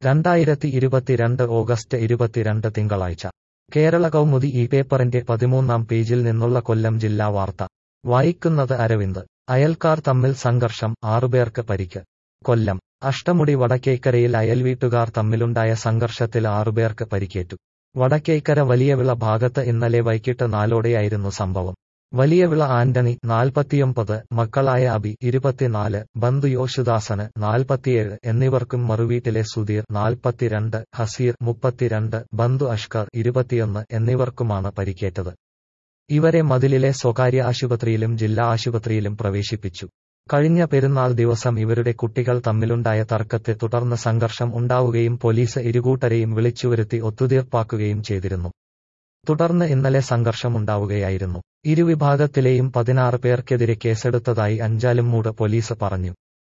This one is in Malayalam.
രണ്ടായിരത്തി ഇരുപത്തിരണ്ട് ഓഗസ്റ്റ് ഇരുപത്തിരണ്ട് തിങ്കളാഴ്ച കേരള കൗമുദി ഈ പേപ്പറിന്റെ പതിമൂന്നാം പേജിൽ നിന്നുള്ള കൊല്ലം ജില്ലാ വാർത്ത വായിക്കുന്നത് അരവിന്ദ് അയൽക്കാർ തമ്മിൽ സംഘർഷം ആറുപേർക്ക് പരിക്ക് കൊല്ലം അഷ്ടമുടി വടക്കേക്കരയിൽ അയൽവീട്ടുകാർ തമ്മിലുണ്ടായ സംഘർഷത്തിൽ ആറുപേർക്ക് പരിക്കേറ്റു വടക്കേക്കര വലിയവിള ഭാഗത്ത് ഇന്നലെ വൈകിട്ട് നാലോടെയായിരുന്നു സംഭവം വലിയവിള ആന്റണി നാൽപ്പത്തിയൊമ്പത് മക്കളായ അബി ഇരുപത്തിനാല് ബന്ധു യോശുദാസന് നാൽപ്പത്തിയേഴ് എന്നിവർക്കും മറുവീട്ടിലെ സുധീർ നാൽപ്പത്തിരണ്ട് ഹസീർ മുപ്പത്തിരണ്ട് ബന്ധു അഷ്കർ ഇരുപത്തിയൊന്ന് എന്നിവർക്കുമാണ് പരിക്കേറ്റത് ഇവരെ മതിലിലെ സ്വകാര്യ ആശുപത്രിയിലും ജില്ലാ ആശുപത്രിയിലും പ്രവേശിപ്പിച്ചു കഴിഞ്ഞ പെരുന്നാൾ ദിവസം ഇവരുടെ കുട്ടികൾ തമ്മിലുണ്ടായ തർക്കത്തെ തുടർന്ന് സംഘർഷം ഉണ്ടാവുകയും പോലീസ് ഇരുകൂട്ടരെയും വിളിച്ചുവരുത്തി ഒത്തുതീർപ്പാക്കുകയും ചെയ്തിരുന്നു തുടർന്ന് ഇന്നലെ സംഘർഷമുണ്ടാവുകയായിരുന്നു ഇരുവിഭാഗത്തിലെയും പതിനാറ് പേർക്കെതിരെ കേസെടുത്തതായി അഞ്ചാലുംമൂട് പോലീസ് പറഞ്ഞു